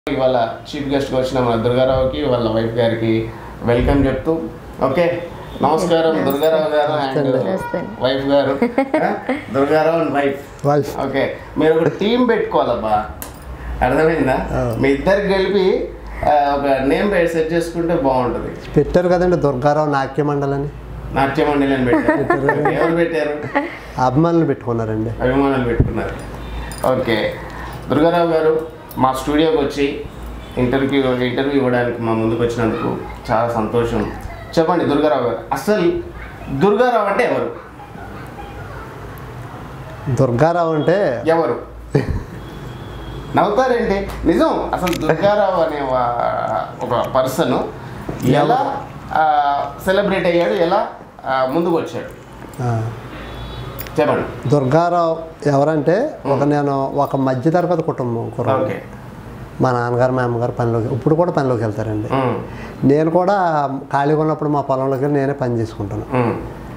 ఇవాళ చీఫ్ గెస్ట్గా వచ్చిన మన దుర్గారావుకి వాళ్ళ వైఫ్ గారికి వెల్కమ్ చెప్తూ ఓకే నమస్కారం దుర్గారావు గారు అండ్ నమస్తే. వైఫ్ గారు ఆ? Durgarao and wife wife okay మీరు ఒక టీం పెట్టుకోవాలబ్బా అర్థమైందా మీ ఇద్దరికి కలిపి ఆ, ఒక నేమ్ పేరు సెట్ చేసుకుంటే బాగుంటుంది పెట్టారు కదండి దుర్గారావు నాట్య మండలని నాట్య మండలి అని పెట్టారు ఓకే, ఎవరు పెట్టారు అభిమానులు పెట్టుకున్నారండి అభిమానులు పెట్టుకున్నారు ఓకే దుర్గారావు గారు మా స్టూడియోకి వచ్చి ఇంటర్వ్యూ ఇంటర్వ్యూ ఇవ్వడానికి మా ముందుకు వచ్చినందుకు చాలా సంతోషం చెప్పండి దుర్గారావు గారు అసలు దుర్గారావు అంటే ఎవరు దుర్గారావు అంటే ఎవరు నవ్వుతారేంటి నిజం అసలు దుర్గారావు అనే వా- ఒక పర్సన్ ఎలా సెలబ్రేట్ అయ్యాడు ఎలా ఆ, ముందుకు వచ్చాడు ఆ, చెప్పండి దుర్గారావు ఎవరంటే ఒక నేను ఒక మధ్యతరగతి కుటుంబం కుర్రాడు. ఓకే మా నాన్నగారు మా అమ్మగారు పనిలోకి ఇప్పుడు కూడా పనిలోకి వెళ్తారండి ఉమ్, నేను కూడా ఖాళీగా ఉన్నప్పుడు మా పొలంలోకి వెళ్ళి నేనే పని చేసుకుంటాను ఉమ్.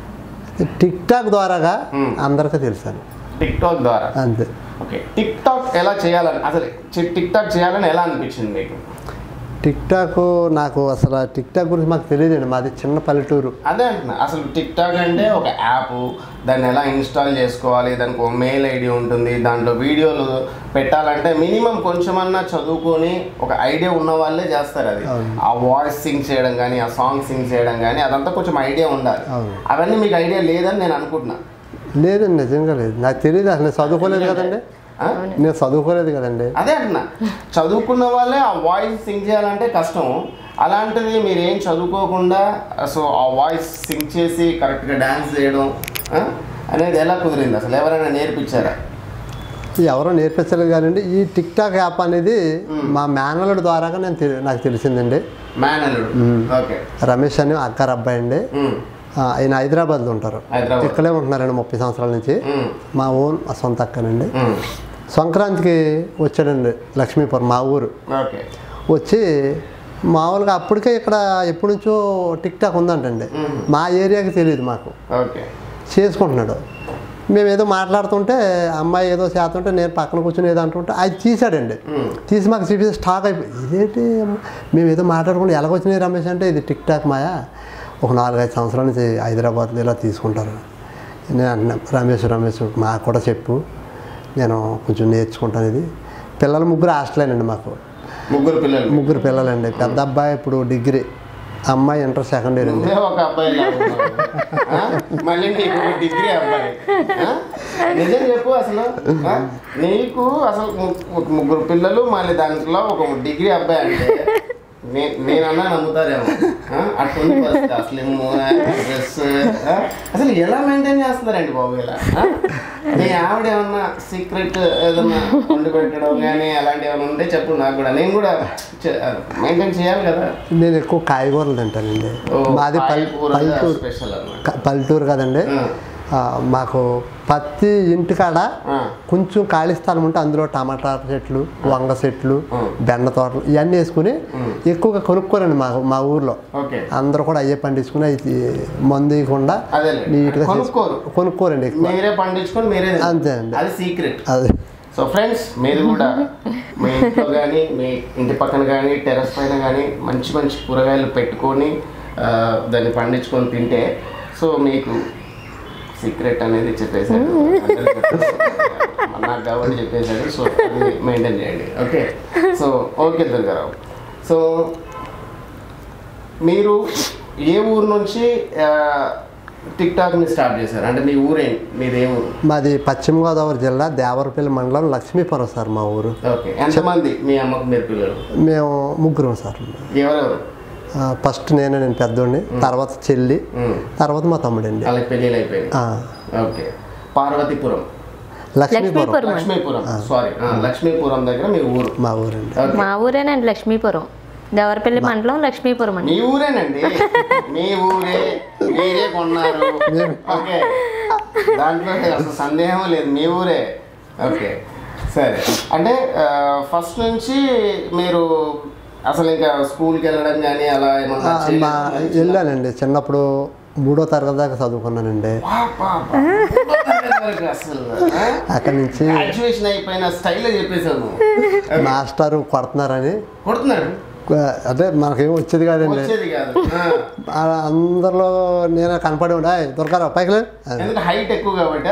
టిక్ టాక్ ద్వారాగా మ్. అందరికీ తెలుసాను టిక్ టాక్ ద్వారా అంతే ఓకే టిక్ టాక్ ఎలా చేయాలని అసలు చి- టిక్ టాక్ చేయాలని ఎలా అనిపించింది మీకు టిక్ టాక్ నాకు అసలు టిక్ టాక్ గురించి మాకు తెలియదండి మాది చిన్న పల్లెటూరు అదే అంటున్నా అసలు టిక్ టాక్ అంటే ఒక యాప్ దాన్ని ఎలా ఇన్స్టాల్ చేసుకోవాలి దానికి ఒక మెయిల్ ఐడి ఉంటుంది దాంట్లో వీడియోలు పెట్టాలంటే మినిమం కొంచెమన్నా చదువుకొని ఒక ఐడియా ఉన్న వాళ్ళే చేస్తారు అది అవును. ఆ వాయిస్ సింగ్ చేయడం కానీ ఆ సాంగ్ సింగ్ చేయడం కానీ అదంతా కొంచెం ఐడియా ఉండాలి అవును. అవన్నీ మీకు ఐడియా లేదని నేను అనుకుంటున్నా లేదండి నిజంగా లేదు నాకు తెలియదు అసలు నేను చదువుకోలేదు కదండి ఆ? నేను చదువుకోలేదు కదండి అదే అంటున్నా చదువుకున్న వాళ్ళే ఆ వాయిస్ సింగ్ చేయాలంటే కష్టం అలాంటిది మీరు ఏం చదువుకోకుండా సో ఆ వాయిస్ సింగ్ చేసి కరెక్ట్గా డ్యాన్స్ చేయడం ఆ? అనేది ఎలా కుదిరింది అసలు ఎవరైనా నేర్పించారా ఎవరో నేర్పించలేదు కానండి ఈ టిక్ టాక్ యాప్ అనేది మా మేనల్లుడి ద్వారాగా నేను తెలి- నాకు తెలిసిందండి మేనల్లుడు ఓకే రమేష్ అని అక్కర్ అబ్బాయి అండి ఉమ్. ఆ, ఆయన హైదరాబాద్లో ఉంటారు హైదరాబాద్ ఇక్కడే ఉంటున్నారండి ముప్పై సంవత్సరాల నుంచి ఉమ్. మా ఓన్ మా సొంత అక్కనండి ఉమ్. సంక్రాంతికి వచ్చాడండి లక్ష్మీపురం మా ఊరు ఓకే వచ్చి మామూలుగా అప్పటికే ఇక్కడ ఎప్పటి నుంచో టిక్ టాక్ ఉందంటండి మా ఏరియాకి తెలియదు మాకు ఓకే చేసుకుంటున్నాడు మేము ఏదో మాట్లాడుతుంటే అమ్మాయి ఏదో చేస్తుంటే నేను పక్కన కూర్చొని ఏదో అంటుంటే అది తీసాడండి తీసి మాకు చూపిస్తే స్టాక్ అయిపోయి ఇదేంటి అమ్మ? మేము ఏదో మాట్లాడుకుంటే ఎలాగొచ్చినాయి రమేష్ అంటే ఇది టిక్ టాక్ మాయా ఒక నాలుగైదు సంవత్సరాల నుంచి హైదరాబాద్లో ఇలా తీసుకుంటారు నేను అంటున్నా రమేష్ రమేష్ మాకు కూడా చెప్పు నేను కొంచెం నేర్చుకుంటాను ఇది పిల్లలు ముగ్గురు హాస్టలేనండి మాకు ముగ్గురు పిల్లలు ముగ్గురు పిల్లలండి పెద్ద అబ్బాయి ఇప్పుడు డిగ్రీ అమ్మాయి ఇంటర్ సెకండ్ ఇయర్ అండి నువ్వే ఒక అబ్బాయి లాగా ఉన్నావు. ఆ? మళ్ళీ నీకు ఒక డిగ్రీ అబ్బాయి ఆ? నిజం చెప్పు అసలు ఆ? నీకు అసలు ము- ఒక ముగ్గురు పిల్లలు మళ్ళీ దాంట్లో ఒక డిగ్రీ అబ్బాయి అంటే నే- నేనన్నా నమ్ముతారేమో ఆ? అట్టుంది పరిస్థితి స్లిమ్ డ్రెస్ అసలు ఎలా మెయింటైన్ చేస్తున్నారండి బాబు ఇలా ఆ? మీ ఆవిడ ఏమన్నా సీక్రెట్ ఏదన్నా వండి పెట్టడం కానీ అలాంటివి ఏమైనా ఉంటే చెప్పు నాకు కూడా నేను కూడా మెయింటైన్ చేయాలి కదా నేను ఎక్కువ కాయగూరలు తింటానండి ఓ, మాది పల్ పాయకూర పల్లెటూరు స్పెషల్ అన్నమాట క- పల్లెటూరు కదండి ఆ. ఆ, మాకు ప్రతి ఇంటికాడ ఆ. కొంచెం ఖాళీ స్థలం ఉంటే అందులో టమాటా చెట్లు వంగ చెట్లు ఉం. బెండ తోటలు ఇవన్నీ వేసుకుని ఎక్కువగా కొనుక్కోరండి మా మా ఊర్లో ఓకే అందరూ కూడా అయ్యే పండించుకుని అవి మందు ఇవ్వకుండా అదేలే. నీట్గా కొనుక్కోరు. చేసుకో- కొనుక్కోరండి ఎక్కువ మీరే పండించుకొని మీరే తింటారు. అంతే అండి. అది సీక్రెట్ అదే సో ఫ్రెండ్స్ మీరు కూడా మీ ఇంట్లో కానీ మీ ఇంటి పక్కన కానీ టెర్రస్ పైన కానీ మంచి మంచి కూరగాయలు పెట్టుకొని ఆ, దాన్ని పండించుకొని తింటే సో మీకు సీక్రెట్ అనేది చెప్పేశాడు అందరికీ చెప్పేశాడు. నాకు కాబట్టి చెప్పేశాడు సో అది మెయింటైన్ చేయండి okay so okay Durgarao so మీరు ఏ ఊరు నుంచి టిక్ టాక్ని స్టార్ట్ చేశారు అంటే మీ ఊరే మీది ఏ ఊరు మాది పశ్చిమ గోదావరి జిల్లా దేవరపల్లి మండలం లక్ష్మీపురం సార్ మా ఊరు ఓకే ఎంతమంది మీ అమ్మకు మీరు పిల్లలు మేము ముగ్గురం సార్ ఎవరెవరు ఆ, ఫస్ట్ నేను నేను పెద్దోడిని తర్వాత చెల్లి ఉమ్. తర్వాత మా తమ్ముడండి వాళ్ళకి పెళ్ళిళ్ళు అయిపోయింది ఆ, ఓకే పార్వతీపురం లక్ష్మీపురం లక్ష్మీపురం అండి. లక్ష్మీపురం సారీ లక్ష్మీపురం దగ్గర మీ ఊరు మా ఊరండి ఓకే. మా ఊరేనండి లక్ష్మీపురం దేవరపల్లి మండలం లక్ష్మీపురం అండి మీ ఊరేనండి మీ ఊరే మీరే కొన్నారు ఓకే దాంట్లో అసలు సందేహం లేదు మీ ఊరే ఓకే సరే అంటే ఫస్ట్ నుంచి మీరు అసలు ఇంకా స్కూల్కి వెళ్ళడం కానీ అలా ఏమన్నా ఆ, మా చేయలేదా? వెళ్ళానండి చిన్నప్పుడు మూడో తరగతి దాకా చదువుకున్నానండి పాపా, మూడో తరగతి వరకు అసలు ఆ? అక్కడి నుంచి గ్రాడ్యుయేషన్ అయిపోయిన స్టైల్ చెప్పేసావు నువ్వు మాస్టారు కొడుతున్నారని కొడుతున్నాడు అంటే మనకేం వచ్చేది కాదండి వచ్చేది కాదు ఆ. ఆ అందరిలో నేను కనపడి ఉండే దొరకారా పైకి లే అని. ఎందుకంటే హైట్ ఎక్కువ కాబట్టి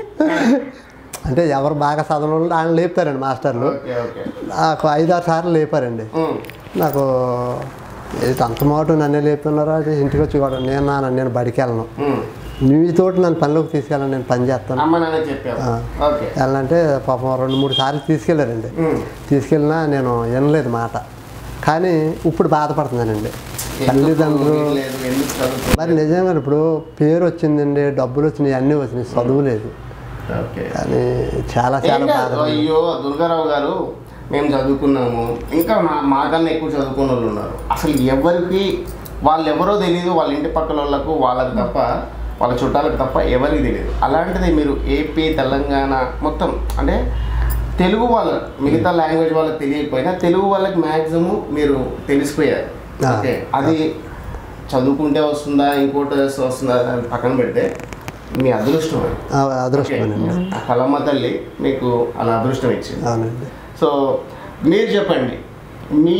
అంటే ఎవరు బాగా చదవడం వాళ్ళు ఆయన లేపుతారండి మాస్టర్లు ఓకే ఓకే నాకు ఐదారు సార్లు లేపారండి ఉమ్. నాకు ఏంటి అంత మాట నన్నే లేపుతున్నారా అంటే ఇంటికి వచ్చి కూడా నేను నాన్న నేను బడికి వెళ్ళను ఉమ్. నీతోటి నన్ను పనిలోకి తీసుకెళ్ళను నేను పని చేస్తాను అమ్మ నాన్న చెప్పావు ఆ. ఓకే వెళ్ళాలంటే పాపం రెండు మూడు సార్లు తీసుకెళ్ళారండి ఉమ్. తీసుకెళ్ళినా నేను వినలేదు మాట కానీ ఇప్పుడు బాధపడుతున్నానండి ఎందుకు తల్లిదండ్రులు లేదు ఎందుకు చదువుకో మరి నిజంగా ఇప్పుడు పేరు వచ్చిందండి డబ్బులు వచ్చినాయి అన్నీ వచ్చినాయి చదువు లేదు ఓకే కానీ చాలా చాలా ఏం కాదు. బాధ అయ్యో దుర్గారావు గారు మేము చదువుకున్నాము ఇంకా మా మాకన్నా ఎక్కువ చదువుకున్న వాళ్ళు ఉన్నారు అసలు ఎవరికి వాళ్ళు ఎవరో తెలియదు వాళ్ళ ఇంటి పక్కల వాళ్ళకు వాళ్ళకి తప్ప వాళ్ళ చుట్టాలకు తప్ప ఎవరికి తెలియదు అలాంటిది మీరు ఏపీ తెలంగాణ మొత్తం అంటే తెలుగు వాళ్ళ మిగతా లాంగ్వేజ్ వాళ్ళకి తెలియకపోయినా తెలుగు వాళ్ళకి మ్యాక్సిమం మీరు తెలిసిపోయారు ఆ. ఓకే అది చదువుకుంటే వస్తుందా ఇంకోటి వస్తుందా అని పక్కన పెడితే మీ అదృష్టం అది. ఆ, అదృష్టమేనండి ఆ కలమ్మ తల్లి మీకు అలా అదృష్టం ఇచ్చింది అవునండి సో మీరు చెప్పండి మీ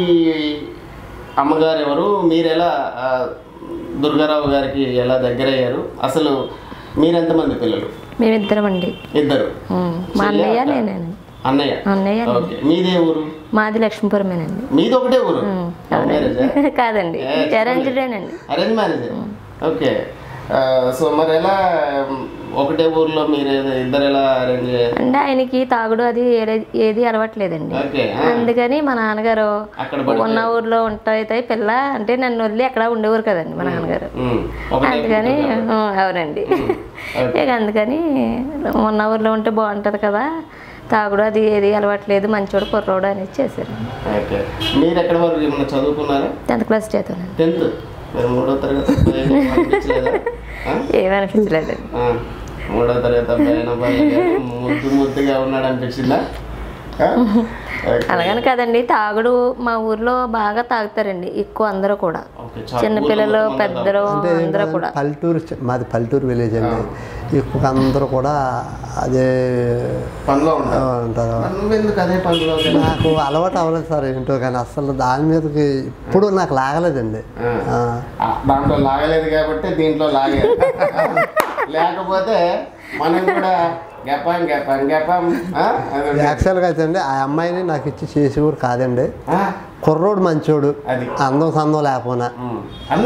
అమ్మగారు ఎవరు మీరు ఎలా ఆ, దుర్గారావు గారికి ఎలా దగ్గరయ్యారు అసలు మీరెంతమంది పిల్లలు మేమిద్దరం అండి ఇద్దరు ఉమ్, మా అన్నయ్య నేనేనండి అన్నయ్య అన్నయ్య నేను. ఓకే మీదే ఊరు మాది లక్ష్మీపురమేనండి మీది ఒకటే ఊరు మ్యారేజ్ కాదండి అరేంజ్డేనండి అరేంజ్ మ్యారేజ్ ఓకే సో మరి ఎలా ఉమ్, ఒకటే ఊర్లో మీరు ఇద్దరు ఎలా అరేంజ్ అంటే ఆయనకి తాగుడు అది ఏది- ఏది అలవాట్లేదండి ఓకే అందుకని మా నాన్నగారు అక్కడ పడి ఉన్న ఊర్లో ఉంటాయితే పిల్ల అంటే నన్ను వదిలి అక్కడ ఉండేవారు కదండి మా నాన్నగారు ఉమ్, ఒకటే అందుకని ఆ, అవునండి ఇక అందుకని ఉన్న ఊర్లో ఉంటే బాగుంటుంది కదా తాగుడు అది ఏది అలవాట్లేదు మంచోడు కుర్రోడు అనేది చేశారు ఓకే మీరు ఎక్కడ వరకు ఏమన్నా చదువుకున్నారా టెన్త్ క్లాస్ చేతానండి టెన్త్ మీరు మూడో తరగతి అబ్బాయి అనిపించలేదా ఆ? ఏమనిపించలేదండి ఆ, మూడో తరగతి అబ్బాయి అయినా పర్లేదు. ముద్దు ముద్దుగా ఉన్నాడు అనిపించిందా ఆ? ఓకే. అలాగని కదండి తాగుడు మా ఊర్లో బాగా తాగుతారండి ఎక్కువ అందరూ కూడా ఓకే, చాలా చిన్నపిల్లలు ఊర్లో మొత్తం పెద్దలు అంటే అందరూ కూడా పల్లెటూరు చ- మాది పల్లెటూరు విలేజ్ అండి ఎక్కువ అందరూ కూడా అదే పనిలో ఆ, ఉంటావు ఉంటారు మరి నువ్వెందుకు అదే పనిలో నాకు అలవాటు అవ్వలేదు సార్ ఏంటో కానీ అసలు దాని మీదకి ఇప్పుడు నాకు లాగలేదండి ఆ, ఆ, దాంట్లో లాగలేదు కాబట్టి దీంట్లో లాగారు లేకపోతే మనం కూడా గెపాం గెపాం గెపాం ఆ? అది ఉంటుంది. యాక్చువల్గా అయితే అండి ఆ అమ్మాయిని నాకు ఇచ్చి చేసేవారు కాదండి ఆ, కుర్రోడు మంచోడు అది అందం సందం లేకపోయినా ఉమ్. అన్న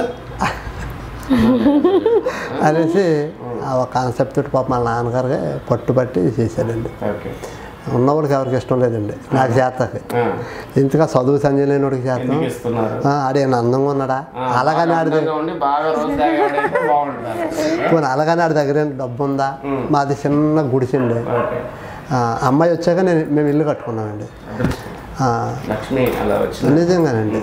అనేసి ఆ ఒక కాన్సెప్ట్ తోటి పాప మా నాన్నగారు పట్టుబట్టి చేశాడండి ఓకే ఉన్నవాడికి ఎవరికి ఇష్టం లేదండి నాకు చేస్తాకి ఆ, ఇంతగా చదువు సంజయ్ లేనివాడికి చేస్తాం ఎందుకు ఇస్తున్నారు ఆ, ఆడేమన్నా అందంగా ఉన్నాడా ఆ, అలాగని బాగా ఆడితే అందంగా ఉండి బాగా రోజు తాగాడైతే బాగుంటారు పోనీ అలాగని ఆడి దగ్గర ఏం డబ్బు ఉందా ఉమ్. మాది చిన్న గుడిసండి ఓకే ఆ, అమ్మాయి వచ్చాక నేను మేము ఇల్లు కట్టుకున్నామండి అదృష్టం. ఆ, లక్ష్మి అలా వచ్చింది నిజంగానండి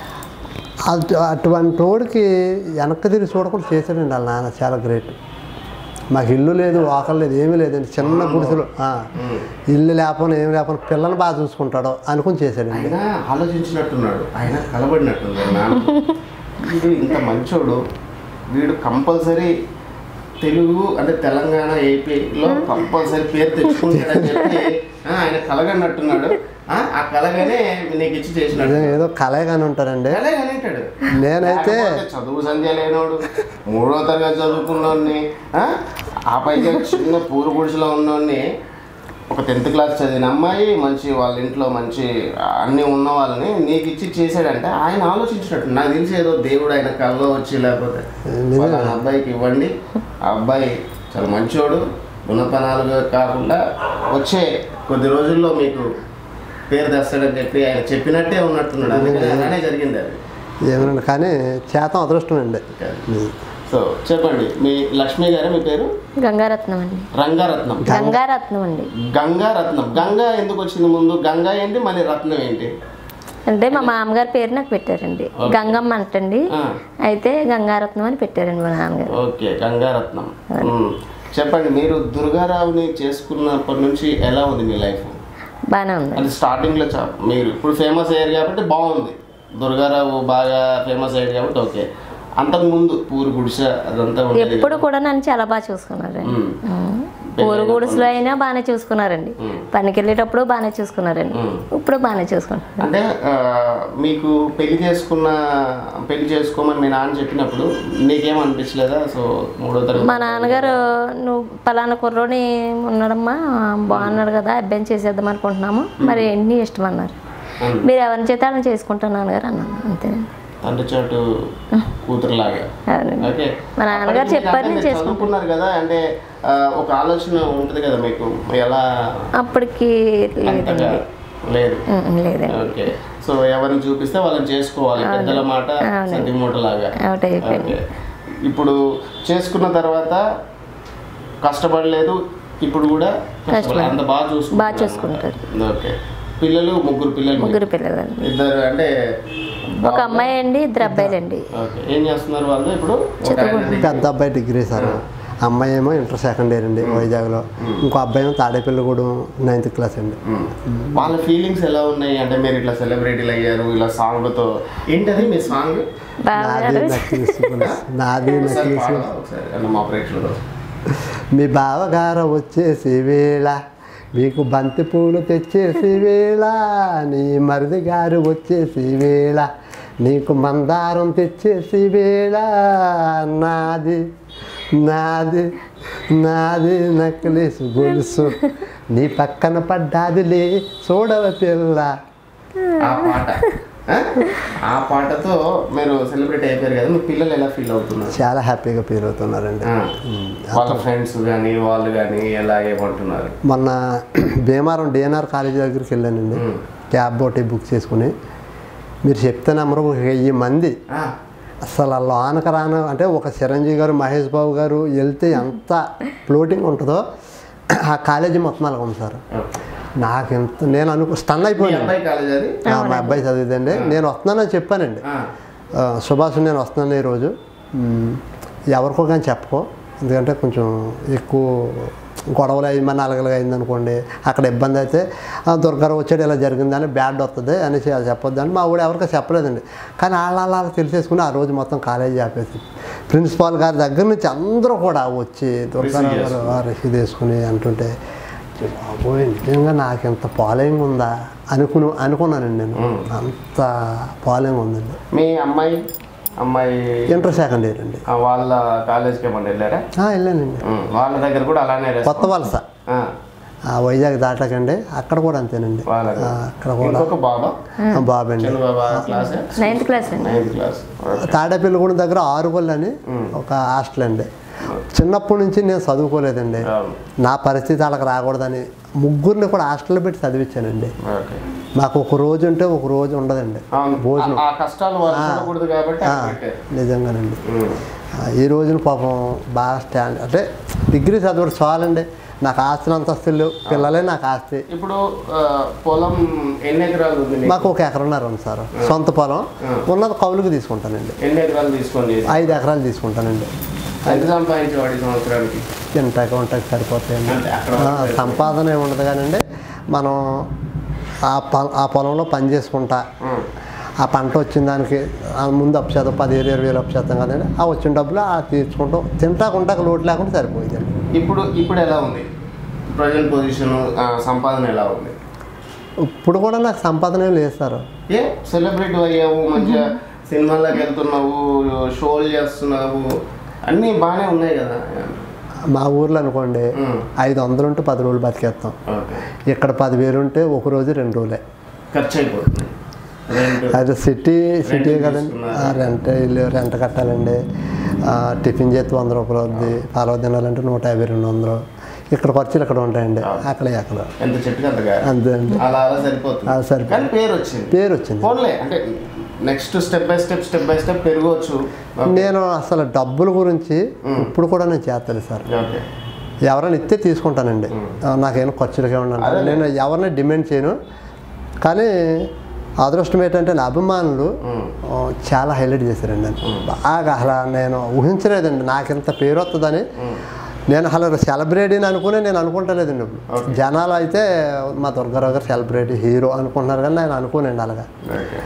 అటు అటువంటి వాడికి వెనక్కి తిరిగి చూడకుండా చేశాడండి వాళ్ళ నాన్న చాలా గ్రేట్ మాకు ఇల్లు లేదు వాకలు లేదు ఏమీ లేదండి చిన్న గుడిసెలు ఆ, ఇల్లు లేకపోయినా ఏమి లేకపోయినా పిల్లల్ని బాగా చూసుకుంటాడో అనుకుని చేశాడండి ఆయన ఆలోచించినట్టున్నాడు ఆయన కలబడినట్టుంది నాన్న వీడు ఇంత మంచోడు వీడు కంపల్సరీ తెలుగు అంటే తెలంగాణ ఏపీలో కంపల్సరీ పేరు తెచ్చుకుంటాడని చెప్పి ఆ, ఆయన కలగన్నట్టున్నాడు ఆ, ఆ కలగనే నీకు ఇచ్చి చేసినాడు నిజంగా ఏదో కలగానే ఉంటారండి కలగని అంటాడు నేనైతే లేకపోతే చదువు సంధ్య లేనోడు మూడో తరగతి చదువుకున్నోడిని ఆ? ఆ పైగా చిన్న పూరు గుడిసెలో ఉన్నోడిని ఒక టెన్త్ క్లాస్ చదివిన అమ్మాయి మంచి వాళ్ళ ఇంట్లో మంచి అన్నీ ఉన్న వాళ్ళని నీకు ఇచ్చి చేశాడంటే ఆయన ఆలోచించినట్టు నాకు తెలిసి ఏదో దేవుడు ఆయన కల్లో వచ్చి లేకపోతే వాళ్ళ అబ్బాయికి ఇవ్వండి ఆ అబ్బాయి చాలా మంచోడు గుణపనాలుగా కాకుండా వచ్చే కొద్ది రోజుల్లో మీకు పేరు తెస్తాడని చెప్పి ఆయన చెప్పినట్టే ఉన్నట్టున్నాడు అందుకని అలానే జరిగింది అది ఏమనండి కానీ చేతం అదృష్టం అండి సో చెప్పండి మీ లక్ష్మి గారు మీ పేరు గంగారత్నం అండి రంగారత్నం గంగారత్నం అండి గంగా రత్నం గంగా ఎందుకు వచ్చింది ముందు గంగా ఏంటి మళ్ళీ రత్నం ఏంటి అంటే మా మామగారి పేరు నాకు పెట్టారండి గంగమ్మ అంటండి ఆ, అయితే గంగారత్నం అని పెట్టారండి మా నాన్నగారు ఓకే గంగారత్నం మ్మ్. చెప్పండి మీరు దుర్గారావుని చేసుకున్నప్పటి నుంచి ఎలా ఉంది మీ లైఫ్ బాగానే ఉంది అంటే స్టార్టింగ్లో చా మీరు ఇప్పుడు ఫేమస్ అయ్యారు కాబట్టి బాగుంది దుర్గారావు బాగా ఫేమస్ అయ్యాడు కాబట్టి ఓకే అంతకుముందు పూరు గుడిసె అదంతా ఉండేది ఎప్పుడు కూడా నన్ను చాలా బాగా చూసుకున్నారండి మ్మ్. ఉమ్. ఊరు గుడిసెలో అయినా బాగానే చూసుకున్నారండి పనికి వెళ్ళేటప్పుడు బాగానే చూసుకున్నారండి ఇప్పుడు బాగానే చూసుకుంటున్నారు అంటే ఆ, మీకు పెళ్లి చేసుకున్న పెళ్లి చేసుకోమని మీ నాన్న చెప్పినప్పుడు నీకేం అనిపించలేదా సో మూడో తరగతి మా నాన్నగారు నువ్వు పలానా కుర్రోని ఉన్నాడమ్మా బాగున్నాడు కదా అబ్బాయిని చేసేద్దాం అనుకుంటున్నాము మరి ఎన్ని ఇష్టం అన్నారు మీరు ఎవరిని చేత వాళ్ళని చేసుకుంటాను నాన్నగారు అన్నాను అంతేనండి తండ్రి చాటు కూతురులాగా అవునండి ఓకే మా నాన్నగారు అప్పటికి చెప్పారు అంటే నేను మీరు చేసుకుంటాను చదువుకున్నారు కదా అంటే ఆ, ఒక ఆలోచన ఉంటుంది కదా మీకు ఎలా అప్పటికి అంతగా లేదు ఉమ్, లేదండి ఓకే సో ఎవరిని చూపిస్తే వాళ్ళని చేసుకోవాలి పెద్దల మాట సతి మూట లాగా అవుట్ అయిపోయింది ఓకే ఇప్పుడు చేసుకున్న తర్వాత కష్టపడలేదు ఇప్పుడు కూడా కష్టపడలేదు అంత బాగా చూసుకుంటారు బాగా చూసుకుంటారు. ఓకే పిల్లలు ముగ్గురు పిల్లలు ముగ్గురు పిల్లలండి ఇద్దరు అంటే ఒక అమ్మాయి అండి ఇద్దరు అబ్బాయిలండి ఓకే ఏం చేస్తున్నారు వాళ్ళు ఇప్పుడు ఒక ఆయన పెద్ద అబ్బాయి డిగ్రీ సార్ అమ్మాయి ఏమో ఇంటర్ సెకండ్ ఇయర్ అండి వైజాగ్లో ఇంకో అబ్బాయి ఏమో తాడేపల్లిగూడెం నైన్త్ క్లాస్ అండి మ్మ్. వాళ్ళ ఫీలింగ్స్ ఎలా ఉన్నాయి అంటే మీరు ఇట్లా సెలబ్రిటీలు అయ్యారు ఇలా సాంగ్తో ఏంటది మీ సాంగ్ బాగా నాది నక్కిలిసి పులుసు. నాది ఒకసారి నక్కిలిసి పాడవా ఒకసారి అంటే మా ప్రేక్షకులు మీ బావగారు వచ్చేసి వేళ మీకు బంతి పూలు తెచ్చేసి వేళ నీ మరిది గారు వచ్చేసి వేళ నీకు మందారం తెచ్చేసి వేళ నాది నాది నాది నక్లేసు గొలుసు నీ పక్కన పడ్డాదిలే చూడవ పిల్ల ఆ పాట ఆ? ఆ పాటతో మీరు సెలబ్రేట్ అయిపోయారు కదా మీ పిల్లలు ఎలా ఫీల్ అవుతున్నారు చాలా హ్యాపీగా ఫీల్ అవుతున్నారండి ఆ. వాళ్ళ ఫ్రెండ్స్ కానీ వాళ్ళు కానీ ఎలా ఏమంటున్నారు మొన్న భీమారం డిఎన్ఆర్ కాలేజీ దగ్గరికి వెళ్ళానండి క్యాబ్ ఒకటి బుక్ చేసుకుని మీరు చెప్తే నెంబర్ ఒక వెయ్యి మంది ఆ, అసలు ఆ లోనక రాను అంటే ఒక చిరంజీవి గారు మహేష్ బాబు గారు వెళ్తే ఎంత ఫ్లోటింగ్ ఉంటుందో ఆ కాలేజీ మొత్తం అలాగ ఉంది సార్ ఓకే. నాకు ఎంత నేను అనుకో స్టన్ మీ అయిపోయాను అబ్బాయి కాలేజ్ అది ఆ, మా అబ్బాయి చదివిందండి నేను వస్తున్నానని చెప్పానండి ఆ, ఆ, సుభాష్ నేను వస్తున్నాను ఈరోజు మ్, ఎవరికో కానీ చెప్పకో ఎందుకంటే కొంచెం ఎక్కువ గొడవలు అయింది మన అలగలుగా అయింది అనుకోండి అక్కడ ఇబ్బంది అయితే "ఆ, దుర్గారావు వచ్చాడు ఇలా జరిగిందని బ్యాడ్ వస్తుంది అనేసి అది చెప్పొద్దు అని మా ఊడు ఎవరికీ చెప్పలేదండి కానీ వాళ్ళ వాళ్ళ వాళ్ళకి తెలిసేసుకుని ఆ రోజు మొత్తం కాలేజీ ఆపేసి ప్రిన్సిపాల్ గారి దగ్గర నుంచి అందరూ కూడా వచ్చి దుర్గారావు గారు రిసీవ్ చేసుకుని అంటుంటే బాబోయ్ నిజంగా నాకు ఇంత ఫాలోయింగ్ ఉందా అనుకుని అనుకున్నానండి నేను అంత ఫాలోయింగ్ ఉందండి మీ అమ్మాయి అమ్మాయి ఇంటర్ సెకండ్ ఇయర్ అండి ఆ, వాళ్ళ కాలేజ్కి ఏమన్నా వెళ్ళారా ఆ, వెళ్ళానండి మ్మ్. వాళ్ళ దగ్గర కూడా అలానే రెస్పాన్స్. కొత్త వలస ఆ, ఆ వైజాగ్ దాటకండి అక్కడ కూడా అంతేనండి వాళ్ళ ఆ, అక్కడ కూడా ఇంకొక బాబా ఆ, బాబండి చిన్న బాబా క్లాస్ నైన్త్ క్లాస్ అండి నైన్త్ క్లాస్ తాడేపల్లిగూడెం దగ్గర ఆరుగొల్లు అని ఒక హాస్టల్ అండి చిన్నప్పటి నుంచి నేను చదువుకోలేదండి అవును. నా పరిస్థితి వాళ్ళకి రాకూడదని ముగ్గురిని కూడా హాస్టల్లో పెట్టి చదివించానండి ఓకే మాకు ఒక రోజు ఉంటే ఒక రోజు ఉండదండి అవును భోజనం. ఆ- ఆ కష్టాలు వాళ్ళు చూడకూడదు కాబట్టి ఆ, అక్కడ పెట్టారు నిజంగానండి మ్మ్. ఆ, ఈ రోజున పాపం బాగా స్టాండ్ అంటే డిగ్రీ చదవడం చాలండి నాకు ఆస్తులు అంతస్తులు లేవు. పిల్లలే నాకు ఆస్తి ఇప్పుడు ఆ, పొలం ఎన్ని ఎకరాలు ఉంది నీకు? మాకు ఒక ఎకరన్నర ఉంది సార్ సొంత పొలం ఉన్నది కౌలుకి తీసుకుంటానండి ఎన్ని ఎకరాలు తీసుకొని ఐదు ఎకరాలు తీసుకుంటానండి ఎంత సంపాదించేవాడి సంవత్సరానికి తింటాక ఉంటాకి సరిపోతాయండి అంటే అక్కడ ఆ, సంపాదన ఏమి ఉండదు కానండి మనం ఆ పొ- ఆ పొలంలో పని చేసుకుంటా మ్మ్. ఆ పంట వచ్చిన దానికి ఆ ముందు అప్పు చేద్దాం పదిహేను ఇరవై వేలు అప్పు చేస్తాం కదండి ఆ వచ్చిన డబ్బులు ఆ తీర్చుకుంటాం తింటాక ఉంటాక లోటు లేకుండా సరిపోయిందండి ఇప్పుడు ఇప్పుడు ఎలా ఉంది ప్రజెంట్ పొజిషన్ సంపాదన ఎలా ఉంది ఇప్పుడు కూడా నాకు సంపాదన ఏం లేదు సార్ ఏ సెలబ్రిటీ అయ్యావు మంచిగా సినిమాల్లోకి వెళ్తున్నావు షోలు చేస్తున్నావు అన్నీ బాగానే ఉన్నాయి కదా మా ఊర్లో అనుకోండి మ్మ్. ఐదు వందలు ఉంటే పది రోజులు బతికేస్తాం ఓకే ఇక్కడ పదివేలు ఉంటే ఒక రోజు రెండు రోజులే ఖర్చు అయిపోతుంది రెంట్ అది సిటీ సిటీ Rent కదండి తీసుకున్నారా? ఆ, రెంట్ ఇల్లు రెంట్ కట్టాలండి ఆ, టిఫిన్ చేతి వంద రూపాయలు అవుద్ది పాలవ తినాలంటే నూట యాభై రెండు వందలు ఇక్కడ ఖర్చులు ఇక్కడ ఉంటాయండి అక్కడ అక్కడ ఎంత చెట్టుకి అంతగా అంతే అండి అలా అలా సరిపోతుంది అలా సరిపోతుంది. కానీ పేరు వచ్చింది పేరు వచ్చింది ఫోన్లే అంటే next step by step step by step పెరగవచ్చు నేను అసలు డబ్బుల గురించి ఇప్పుడు కూడా నేను చేస్తాను సార్ ఓకే ఎవరైనా ఇస్తే తీసుకుంటానండి ఆ, నాకేమైనా ఖర్చులకే ఉన్నాను నేను ఎవరిని డిమాండ్ చేయను కానీ అదృష్టం ఏంటంటే నా అభిమానులు ఆ, చాలా హైలైట్ చేశారండి నన్ను బాగా అసలు నేను ఊహించలేదండి నాకు ఇంత పేరు వస్తుందని నేను అసలు సెలబ్రిటీని అనుకుని నేను అనుకుంటలేదండి ఇప్పుడు జనాలు అయితే మా దుర్గారావు గారు సెలబ్రిటీ హీరో అనుకుంటున్నారు కానీ నేను అనుకోనండి అలాగా ఓకే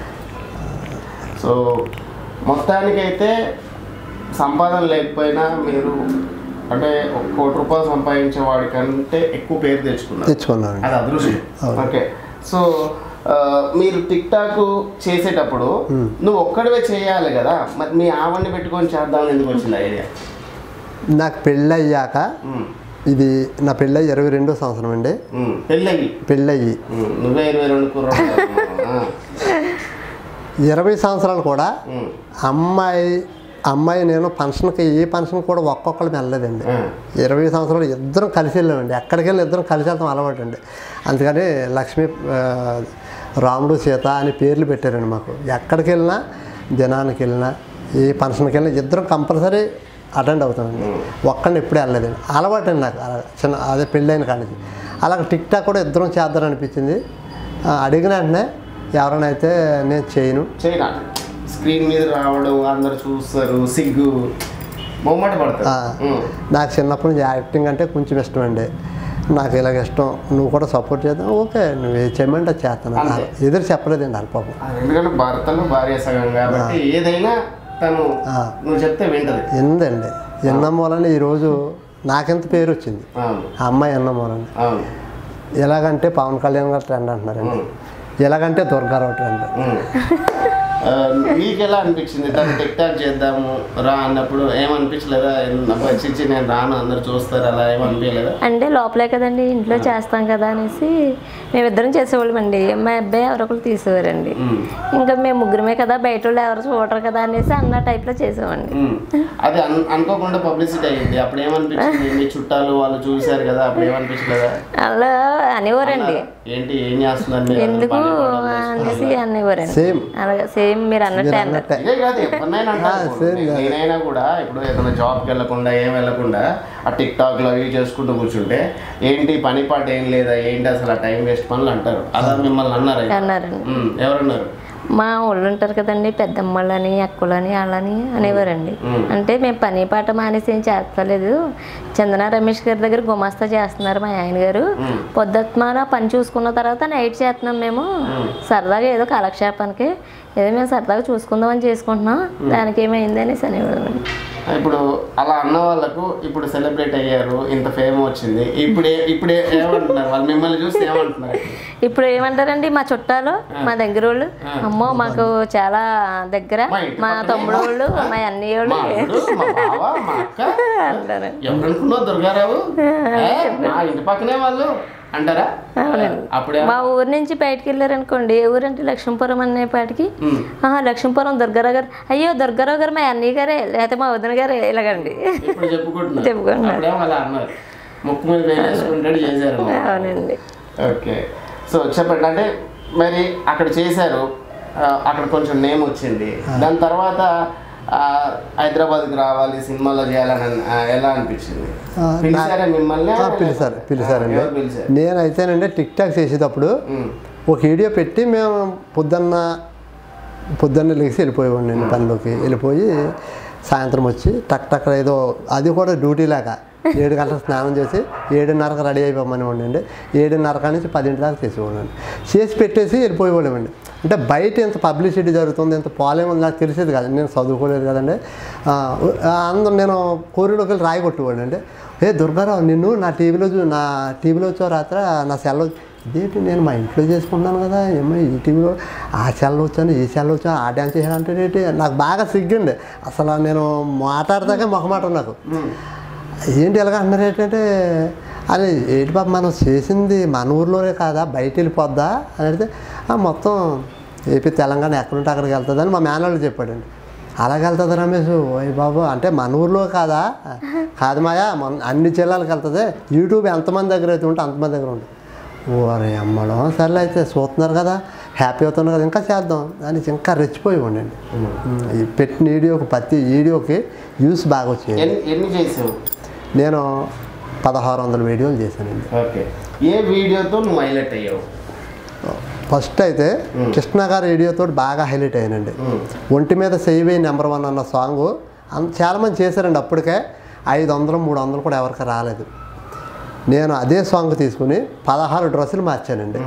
సో మొత్తానికైతే సంపాదన లేకపోయినా మీరు అంటే ఒక కోటి రూపాయలు సంపాదించే వాడి కంటే ఎక్కువ పేరు తెచ్చుకున్నారు తెచ్చుకున్నాను అది అదృష్టం ఓకే సో ఆ, మీరు టిక్ టాక్ చేసేటప్పుడు నువ్వు ఒక్కడివే చేయాలి కదా మరి మీ ఆవణ్ణి పెట్టుకొని చేద్దామని ఎందుకు వచ్చింది ఐడియా నాకు పెళ్ళయ్యాక ఇది నా పెళ్ళి ఇరవై రెండో సంవత్సరం అండి పెళ్ళయి పెళ్ళయ్యి ఉమ్, నువ్వే ఇరవై రెండు కుర్రాడు ఆ, ఇరవై సంవత్సరాలు కూడా ఉమ్, అమ్మాయి అమ్మాయి నేను ఫంక్షన్కి ఏ ఫంక్షన్ కూడా ఒక్కొక్కరు వెళ్ళలేదండి ఆ, ఇరవై సంవత్సరాలు ఇద్దరం కలిసి వెళ్ళామండి ఎక్కడికి వెళ్ళి ఇద్దరం కలిసి వెళ్తాం అలవాటు అండి అందుకని లక్ష్మీ ఆ, రాముడు సీత అని పేర్లు పెట్టారండి మాకు ఎక్కడికి వెళ్ళినా జనానికి వెళ్ళినా ఏ ఫంక్షన్కి వెళ్ళినా ఇద్దరం కంపల్సరీ అటెండ్ అవుతామండి ఒక్కడిని ఎప్పుడే వెళ్ళలేదండి అలవాటు అండి నాకు అలా చిన్న అదే పెళ్ళైన కాడికి అలాగే టిక్ టాక్ కూడా ఇద్దరం చేద్దారనిపించింది ఆ, అడిగిన వెంటనే ఎవరైనా అయితే నేను చేయను చేయనా స్క్రీన్ మీద రావడం అందరు చూస్తారు సిగ్గు మొమ్మట పడతారు ఆ. ఉమ్, నాకు చిన్నప్పటి నుంచి యాక్టింగ్ అంటే కొంచెం ఇష్టం అండి నాకు ఇలాగ ఇష్టం నువ్వు కూడా సపోర్ట్ చేద్దాం ఓకే నువ్వు ఏ చేయమంటే అది చేస్తాను అంతే. ఎదురు చెప్పలేదండి అల్పం అది ఎందుకంటే భర్తలు భార్య సగం కాబట్టి ఏదైనా తను ఆ. నువ్వు చెప్తే వింటది ఎందండి ఎన్నం వలన ఈరోజు నాకెంత పేరు వచ్చింది అవును ఆ అమ్మాయి ఎన్నం వలన అవును ఎలాగంటే పవన్ కళ్యాణ్ గారు ట్రెండ్ అంటున్నారండి ఎలాగంటే దుర్గారావు ట్రెండ్ ఉమ్. ఆ, మీకు ఎలా అనిపించింది తను టిక్ టాక్ చేద్దాము రా అన్నప్పుడు ఏమనిపించలేదా అబ్బాయి చిచ్చి నేను రాను అందరు చూస్తారు అలా ఏమనిపించలేదా అంటే లోపలే కదండి ఇంట్లో చేస్తాం కదా అనేసి మేమిద్దరం చేసేవాళ్ళం అండి మా అబ్బాయి ఎవరొకరు తీసేవారండి ఉమ్. ఇంకా మేము ముగ్గురమే కదా బయట వాళ్ళు ఎవరు చూడరు కదా అనేసి అన్న టైప్లో చేసేవాడిని ఉమ్. అది అన్- అనుకోకుండా పబ్లిసిటీ అయ్యింది అప్పుడు ఏమనిపించింది మీ చుట్టాలు వాళ్ళు చూశారు కదా అప్పుడు ఏమనిపించలేదా అలా అనేవారండి ఏంటి ఏం చేస్తున్నారు మీరు? ఎందుకు పని పాటలు అనేసి అనేవారండి సేమ్ అలాగే సేమ్ మీరు అన్నట్టే అన్నారు అన్నట్టే ఇదే కాదు ఎవరినైనా అంటారు ఆ, same కాదు. నేనైనా కూడా ఇప్పుడు ఏదైనా జాబ్కి వెళ్ళకుండా ఏం వెళ్ళకుండా ఆ టిక్ టాక్లో అవి చేసుకుంటూ కూర్చుంటే ఏంటి పని పాట ఏం లేదా ఏంటి అసలు ఆ టైం వేస్ట్ పనులు అంటారు అలా మిమ్మల్ని అన్నారు అయితే. అన్నారండి ఉమ్, ఎవరన్నారు మా వాళ్ళు ఉంటారు కదండి పెద్దమ్మళ్ళని అక్కులని వాళ్ళని అనేవారండి మ్మ్. అంటే మేము పని పాట మానేసి ఏం చేస్తలేదు చందన రమేష్ గారి దగ్గర గుమాస్తా చేస్తున్నారు మా ఆయన గారు మ్మ్. పొద్దుత్మాన పని చూసుకున్న తర్వాత నైట్ చేస్తున్నాం మేము సరదాగా ఏదో కాలక్షేపానికి ఏదో మేము సరదాగా చూసుకుందామని చేసుకుంటున్నాం దానికి ఏమైంది అనేసి అనేవారు ఇప్పుడు అలా అన్న వాళ్ళకు ఇప్పుడు సెలబ్రేట్ అయ్యారు ఇంత ఫేమ్ వచ్చింది ఇప్పుడే ఇప్పుడే ఏమంటున్నారు వాళ్ళు మిమ్మల్ని చూసి ఏమంటున్నారు ఇప్పుడు ఏమంటారండి మా చుట్టాలు మా దగ్గర వాళ్ళు అమ్మో మాకు చాలా దగ్గర మా ఇంటి మా పక్కనే. తమ్ముడు వాళ్ళు మా అన్నయ్య వాళ్ళు మా అల్లుడు, మా బావ మా అక్క అంటారు ఎవరనుకున్నావు దుర్గారావు ఏ, మా ఇంటి పక్కనే వాళ్ళు అంటారా అప్పుడే మా ఊరు నుంచి బయటికి వెళ్ళారనుకోండి ఏ ఊరంటే లక్ష్మీపురం అనేపాటికి ఉమ్. ఆహా లక్ష్మీపురం దుర్గారావు గారు అయ్యో దుర్గారావు గారు మా అన్నయ్య గారే లేకపోతే మా వదిన గారే ఇలాగండి ఇప్పుడు చెప్పుకుంటున్నారు చెప్పుకుంటున్నారు. అప్పుడేమో అలా అన్నారు ముక్కు మీద వేసుకుంటాడు చేశారు అవునండి ఓకే సో చెప్పండి అంటే మరి అక్కడ చేశారు ఆ, అక్కడ కొంచెం నేమ్ వచ్చింది దాని తర్వాత ఆ, హైదరాబాద్కి రావాలి సినిమాలో చేయాలని అన్- ఆ, ఎలా అనిపించింది ఆ, పిలిచారా మిమ్మల్ని ఆ, పిలిచారు పిలిచారండి ఎవరు పిలిచారు నేనైతేనండి టిక్ టాక్ చేసేటప్పుడు ఉమ్, ఒక వీడియో పెట్టి మేము పొద్దున్న పొద్దున్న లేచి వెళ్ళిపోయేవాడిని నేను పనిలోకి వెళ్ళిపోయి సాయంత్రం వచ్చి టక్ టక్ ఏదో అది కూడా డ్యూటీ లాగా ఏడు గంటలకు స్నానం చేసి ఏడున్నరకు రెడీ అయిపోమని ఉండండి ఏడున్నర కాడ నుంచి పదింటి దాకా చేసేవాడిని చేసి పెట్టేసి వెళ్ళిపోయేవాళ్ళమండి అంటే బయట ఎంత పబ్లిసిటీ జరుగుతుంది ఎంత పాలేమో నాకు తెలిసేది కాదు నేను చదువుకోలేదు కదండి ఆ, అందరూ నేను కోరిలోకి వెళ్ళి రాయి కొట్టేవాడిని అంటే ఏ దుర్గారావు నిన్ను నా టీవీలో చూ నా టీవీలో వచ్చావు రాత్ర నా సెల్లో ఇదేంటి నేను మా ఇంట్లో చేసుకున్నాను కదా ఏమో ఈ టీవీలో ఆ సెల్లో వచ్చాను ఈ సెల్లో వచ్చాను ఆ డ్యాన్స్ చేయాలంటే ఏంటి నాకు బాగా సిగ్గుండి అసలు నేను మాట్లాడదాకే మొహమాట నాకు ఏంటి ఎలాగ అంటున్నారు ఏంటంటే అని ఏంటి బాబు మనం చేసింది మన ఊర్లోనే కాదా బయట వెళ్ళిపోద్దా అని అడిగితే "ఆ, మొత్తం ఏపీ తెలంగాణ ఎక్కడుంటే అక్కడికి వెళ్తుందని మా మేనవాళ్ళు చెప్పాడండి అలాగే వెళ్తుంది రమేష్ ఓయ్ బాబు అంటే మన ఊర్లో కాదా కాదు మాయా మన అన్ని జిల్లాలకు వెళ్తుంది యూట్యూబ్ ఎంతమంది దగ్గర అయితే ఉంటే అంతమంది దగ్గర ఉంటుంది ఓరే అమ్మడం సర్లే అయితే చూస్తున్నారు కదా హ్యాపీ అవుతున్నారు కదా ఇంకా చేద్దాం అని ఇంకా రెచ్చిపోయి ఉండండి ఈ పెట్టిన వీడియోకి ప్రతి వీడియోకి వ్యూస్ బాగా వచ్చాయి ఎన్ని ఎన్ని చేసావు నేను పదహారు వందల వీడియోలు చేశానండి ఓకే ఏ వీడియోతో నువ్వు హైలైట్ అయ్యావు ఫస్ట్ అయితే కృష్ణ గారి వీడియోతో బాగా హైలైట్ అయ్యానండి ఒంటి మీద సేవే నెంబర్ వన్ అన్న సాంగ్ అన్- చాలామంది చేశారండి అప్పటికే ఐదు వందలు మూడు వందలు కూడా ఎవరికి రాలేదు నేను అదే సాంగ్ తీసుకుని పదహారు డ్రెస్సులు మార్చానండి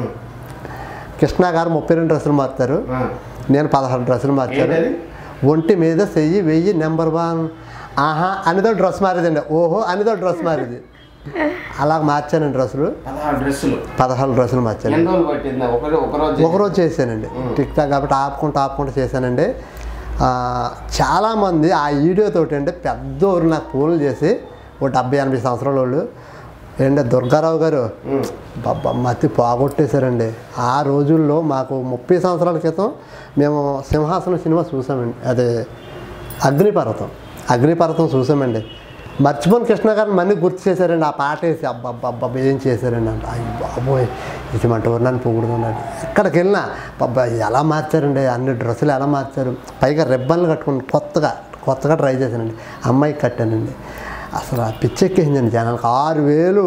కృష్ణ గారు ముప్పై రెండు డ్రెస్సులు మార్చారు ఆ, నేను పదహారు డ్రెస్సులు మార్చాను ఏంటది? ఒంటి మీద చెయ్యి వెయ్యి నెంబర్ వన్ ఆహా అనితో డ్రెస్ మారేదండి ఓహో అనితో డ్రెస్ మారేది అలా మార్చానండి డ్రెస్సులు పదహారు డ్రెస్సులు పదహారు డ్రెస్సులు మార్చాను ఎన్ని రోజులు పట్టింది ఒకరు ఒకరోజు ఒకరోజు చేశానండి టిక్ టాక్ కాబట్టి ఆపుకుంటూ ఆపుకుంటూ చేశానండి ఆ, చాలామంది ఆ వీడియో తోటి అంటే పెద్ద ఊరు నాకు ఫోన్లు చేసి ఓ డెబ్బై ఎనభై సంవత్సరాల వాళ్ళు ఏంటంటే దుర్గారావు గారు బాబా మతి పోగొట్టేశారండి ఆ రోజుల్లో మాకు ముప్పై సంవత్సరాల క్రితం మేము సింహాసనం సినిమా చూసామండి అదే అగ్నిపర్వతం అగ్నిపర్వతం చూసామండి మర్చిపోని కృష్ణ గారిని మళ్ళీ గుర్తు చేశారండి ఆ పాట వేసి అబ్బబ్బబ్బబ్బ ఏం చేశారండి అంటే అయ్యి బాబోయ్ ఇది మంట నన్ను పొగుడుతున్నాడు ఎక్కడికి వెళ్ళినా బాబా ఎలా మార్చారండి అన్ని డ్రెస్సులు ఎలా మార్చారు పైగా రిబ్బన్లు కట్టుకుని కొత్తగా కొత్తగా ట్రై చేశానండి అమ్మాయికి కట్టానండి అసలు ఆ పిచ్చెక్కేసిందండి జనాలకు ఆరు వేలు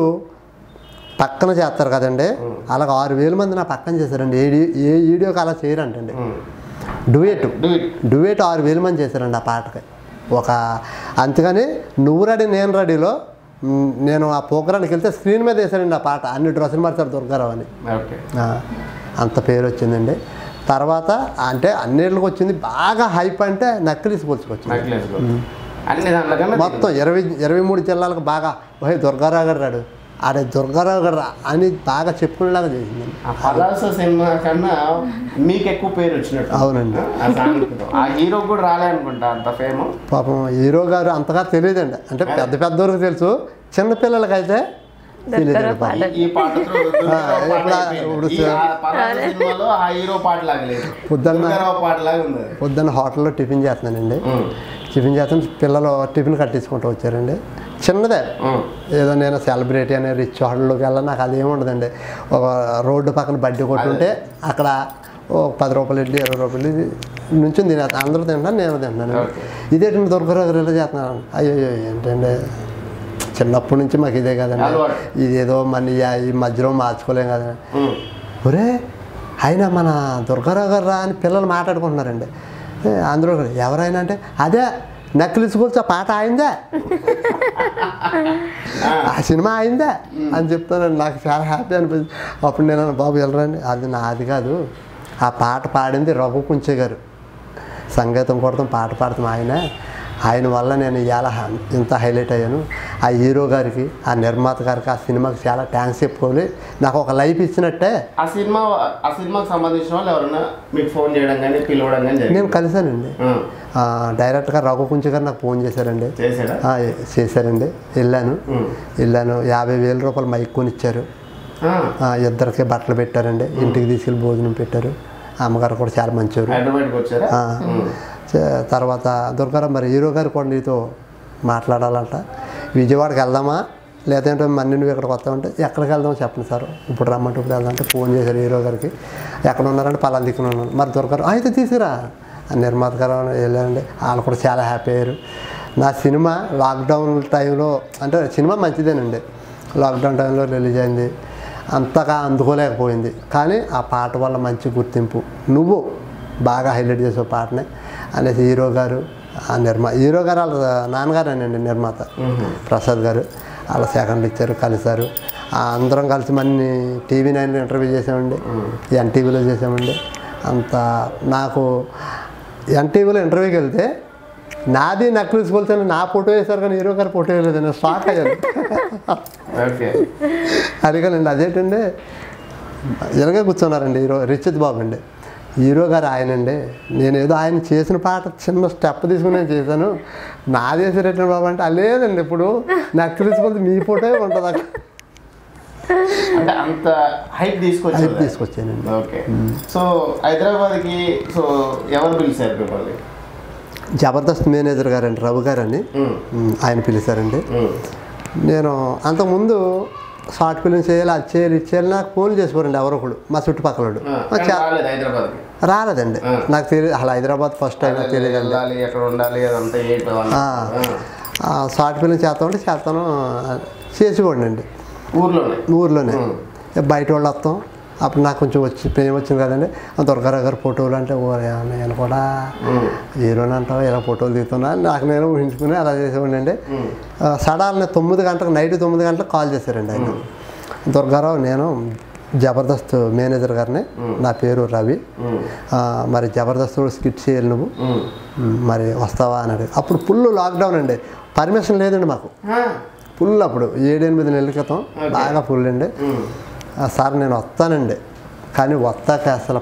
పక్కన చేస్తారు కదండి అలాగ ఆరు వేల మంది నా పక్కన చేశారండి ఏ ఏ వీడియోకి అలా చేయరంటండి డుయేట్ Do it. డుయేట్ ఆరు వేల మంది చేశారండి ఆ పాటకి ఒక అంతేగాని నువ్వు రెడీ నేను రెడీలో మ్, నేను ఆ ప్రోగ్రానికి వెళ్తే స్క్రీన్ మీద వేశారండి ఆ పాట అన్ని డ్రెస్సులు మార్చారు దుర్గారావు అని ఓకే ఆ, అంత పేరు వచ్చిందండి తర్వాత అంటే అన్నిటికి వచ్చింది బాగా హైప్ అంటే నక్కిలీస్ వచ్చింది నెక్లెస్ అన్ని దాంట్లో కన్నా మొత్తం ఇరవై ఇరవై మూడు జిల్లాలకు బాగా ఓహే దుర్గారావు గారు రాడు అరే దుర్గారావు గారు రా అని బాగా చెప్పుకునేలాగా చేసిందండి ఆ పలాస సినిమా కన్నా మీకు ఎక్కువ పేరు వచ్చినట్టు అవునండి. ఆ సాంగ్తో ఆ హీరో కూడా రాలే అనుకుంటా అంత ఫేమ్ పాపం హీరో గారు అంతగా తెలియదండి అంటే పెద్ద పెద్ద వరకు తెలుసు చిన్నపిల్లలకైతే తెలియదండి పాపం ఈ పాటతో దుర్గారావు పాట ఇప్పుడు ఆ- అయిపోయింది. ఇప్పుడు ఈ ఆ పలాస సినిమాలో ఆ హీరో పాట లాగా లేదు పొద్దున్న- దుర్గారావు పాట లాగా ఉంది అది. పొద్దున్న హోటల్లో టిఫిన్ చేస్తున్నానండి ఉమ్. టిఫిన్ చేస్తాను పిల్లలు టిఫిన్ కట్టించుకుంటూ వచ్చారండి చిన్నదే ఉమ్. ఏదో నేను సెలబ్రిటీ అనే రిచ్ హోటల్లోకి వెళ్ళా నాకు అదేమి ఉండదండి ఒక రోడ్డు పక్కన బడ్డీ కొట్టుంటే అక్కడ ఓ పది రూపాయలు ఇడ్లీ ఇరవై రూపాయలు ఇది నుంచి తినే అందరూ తింటాను నేను తింటాను ఓకే. ఇదేంటి దొరకరావు గారు ఇలా చేస్తున్నాను అయ్యో అయ్యో, ఏంటండి చిన్నప్పటి నుంచి మాకు ఇదే కదండి అలవాటు. ఇదేదో మన ఈ మధ్యలో మార్చుకోలేం కదండి ఉమ్. ఒరే ఆయన మన దుర్గారావు గారు రా అని పిల్లలు మాట్లాడుకుంటున్నారండి ఏ, అందరూ కూడా, ఎవరైనా అంటే అదే నక్కిలిసి గురించి ఆ పాట ఆయిందే ఆ సినిమా ఆయిందే అని చెప్తానండి నాకు చాలా హ్యాపీ అనిపించింది అప్పుడు నేను అన్నాను, బాబు వెళ్ళరండి అది నాది కాదు ఆ పాట పాడింది రఘు కుంచే గారు సంగీతం కొడతాం పాట పాడతాం ఆయన ఆయన వల్ల నేను ఇవాళ ఇంత హైలైట్ అయ్యాను ఆ హీరో గారికి ఆ నిర్మాత గారికి ఆ సినిమాకి చాలా థ్యాంక్స్ చెప్పుకోవాలి నాకు ఒక లైఫ్ ఇచ్చినట్టే ఆ సినిమా ఆ సినిమాకి సంబంధించిన వాళ్ళు ఎవరైనా మీకు ఫోన్ చేయడం కానీ పిలవడం కానీ జరిగింది నేను కలిశానండి ఉమ్. ఆ, డైరెక్ట్గా రఘు కుంచి గారు నాకు ఫోన్ చేశారండి చేశాడా ఆ, చేశారండి వెళ్ళాను ఉమ్. వెళ్ళాను యాభై వేల రూపాయలు మైక్ కొనిచ్చారు ఆ. ఆ, ఇద్దరికి బట్టలు పెట్టారండి ఇంటికి తీసుకెళ్ళి భోజనం పెట్టారు అమ్మగారు కూడా చాలా మంచివారు హైదరాబాద్కి వచ్చారా ఆ, చే- తర్వాత దుర్గారావు మరి హీరో గారు కూడా నీతో మాట్లాడాలంట విజయవాడకి వెళ్దామా లేదంటే మన్ని నువ్వు ఇక్కడికి వస్తామంటే ఎక్కడికి వెళ్దాం చెప్పండి సార్ ఇప్పుడు రమ్మంటే ఇప్పుడు వెళ్దాం అంటే ఫోన్ చేశారు హీరో గారికి ఎక్కడ ఉన్నారంటే పలానా దిక్కున ఉన్నాను మరి దొరకరు అయితే తీసుకురా ఆ నిర్మాత గారు వెళ్ళారండి వాళ్ళు కూడా చాలా హ్యాపీ అయ్యారు నా సినిమా లాక్డౌన్ టైంలో అంటే సినిమా మంచిదేనండి లాక్డౌన్ టైంలో రిలీజ్ అయింది అంతగా అందుకోలేకపోయింది కానీ ఆ పాట వల్ల మంచి గుర్తింపు నువ్వు బాగా హైలైట్ చేసే పాటనే అనేసి హీరో గారు ఆ నిర్మా హీరో గారు వాళ్ళ నాన్నగారేనండి నిర్మాత ప్రసాద్ గారు వాళ్ళ సెకండ్లు ఇచ్చారు కలిశారు ఆ అందరం కలిసి మన్ని టీవీ నైన్లో ఇంటర్వ్యూ చేసామండి ఎన్టీవీలో చేసామండి అంత నాకు ఎన్టీవీలో ఇంటర్వ్యూకి వెళ్తే నాది నక్లీస్ కొలితే నా ఫోటో వేశారు కానీ హీరో గారు ఫోటో వేయలేదు నేను షాక్ అయ్యాను ఓకే అడిగానండి అదేంటండి ఇలాగే కూర్చున్నారండి హీరో రిచిత్ బాబు అండి హీరో గారు ఆయనండి నేను ఏదో ఆయన చేసిన పాట చిన్న స్టెప్ తీసుకుని నేను చేశాను నాదేసి రెట్టిన బాబు అంటే "ఆ, లేదండి ఇప్పుడు నాకు తెలిసిపోతే మీ ఫోటో ఉంటుంది అక్కడ అంటే అంత హైప్ తీసుకొచ్చారు హైప్ తీసుకొచ్చానండి ఓకే సో హైదరాబాద్కి సో ఎవరు పిలిచారు మిమ్మల్ని జబర్దస్త్ మేనేజర్ గారండి రవి గారని ఉమ్. ఉమ్, ఆయన పిలిచారండి ఉమ్. నేను అంతకుముందు షార్ట్ ఫిల్మ్ చేయాలి అది చేయాలి ఇది చేయాలి నాకు ఫోన్ చేసుకోరండి ఎవరో ఒకడు మా చుట్టుపక్కల వాడు. ఆ, మా కానీ చా- రాలేదు హైదరాబాద్కి రాలేదండి ఆ. నాకు తెలియదు అసలు హైదరాబాద్ ఫస్ట్ టైం నాకు తెలియదండి వెళ్ళాలి ఎక్కడ ఉండాలి అదంతా ఏంటి అవన్నీ. ఆ. ఆ. ఆ, షార్ట్ ఫిల్మ్ చేస్తామంటే చేస్తాను చేసేవాడిని అండి ఊర్లోనే ఊర్లోనే ఉం. బయట వాళ్ళు వస్తాం అప్పుడు నాకు కొంచెం వచ్చి ప్రేమ వచ్చింది కదండి ఆ దుర్గారావు గారు ఫోటోలు అంటే ఓ నేను కూడా ఉమ్. హీరోని అంటావు ఇలా ఫోటోలు తీస్తున్నా అని నాకు నేను ఊహించుకుని అలా చేసేవాడిని అండి సడాలని తొమ్మిది గంటలకు నైట్ తొమ్మిది గంటలకు కాల్ చేశారండి ఆయన దుర్గారావు నేను జబర్దస్త్ మేనేజర్ గారిని నా పేరు రవి ఆ, మరి జబర్దస్త్ స్కిట్ చేయాలి నువ్వు ఉమ్. మ్, మరి వస్తావా అని అడిగి అప్పుడు ఫుల్ లాక్డౌన్ అండి పర్మిషన్ లేదండి మాకు ఆ, ఫుల్ అప్పుడు ఏడెనిమిది నెలల క్రితం బాగా ఫుల్ అండి ఉమ్. ఆ, సార్ నేను వస్తానండి కానీ వస్తాక అసలు